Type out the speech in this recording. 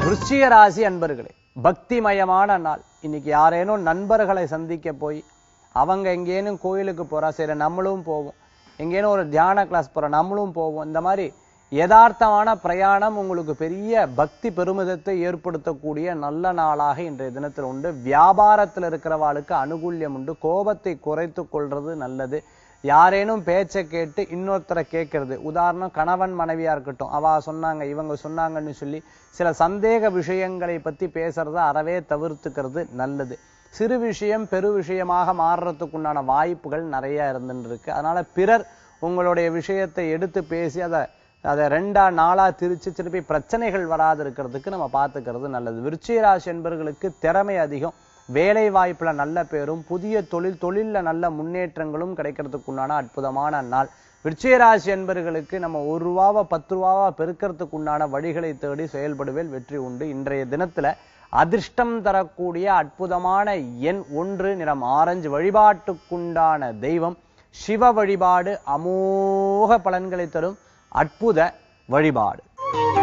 விருச்சிக ராசி அன்பர்களே பக்திமயமான நாள் இன்னைக்கு யாரேனும் நண்பர்களை சந்திக்க போய் அவங்க எங்கேனும் கோயிலுக்கு போறா சரி நம்மளும் போவோம் எங்கேனும் ஒரு தியான கிளாஸ் போறோம் நம்மளும் போவோம் இந்த மாதிரி யதார்த்தமான பிரயாணம் உங்களுக்கு பெரிய பக்தி பெருமிதத்தை ஏற்படுத்தக்கூடிய நல்ல நாளாக இன்றைய தினத்தில் உண்டு வியாபாரத்தில் இருக்கிறவாளுக்கு அனுகூல்யம் உண்டு கோபத்தை குறைத்து கொள்றது நல்லது யாரேனும் பேச்சை கேட்டு இன்னொருத்தரை கேட்கறது உதாரணம் கணவன் மனைவியா இருக்கட்டும் அவ சொன்னாங்க இவங்க சொன்னாங்கன்னு சொல்லி சில சந்தேக விஷயங்களை பத்தி பேசுறத அறவே தவிர்த்துக்கிறது நல்லது சிறு விஷயம் பெரு விஷயமாக மாறுறதுக்குண்டான வாய்ப்புகள் நிறைய இருந்துட்டு இருக்கு அதனால பிறர் உங்களுடைய விஷயத்தை எடுத்து பேசி அதை அதை ரெண்டா நாளா திரிச்சு திருப்பி பிரச்சனைகள் வராது இருக்கிறதுக்கு நம்ம பார்த்துக்கிறது நல்லது விருச்சிக ராசி என்பவர்களுக்கு திறமை அதிகம் வேலை வாய்ப்புல நல்ல பேரும் புதிய தொழில் தொழில்ல நல்ல முன்னேற்றங்களும் கிடைக்கிறதுக்குண்டான அற்புதமான நாள் விருச்சிக ராசி என்பவர்களுக்கு நம்ம ஒரு ரூபாவை பத்து ரூபாவா பெருக்கிறதுக்கு உண்டான வழிகளை தேடி செயல்படுவேல் வெற்றி உண்டு இன்றைய தினத்துல அதிர்ஷ்டம் தரக்கூடிய அற்புதமான எண் ஒன்று நிறம் ஆரஞ்சு வழிபாட்டுக்குண்டான தெய்வம் சிவ வழிபாடு அமோக பலன்களை தரும் அற்புத வழிபாடு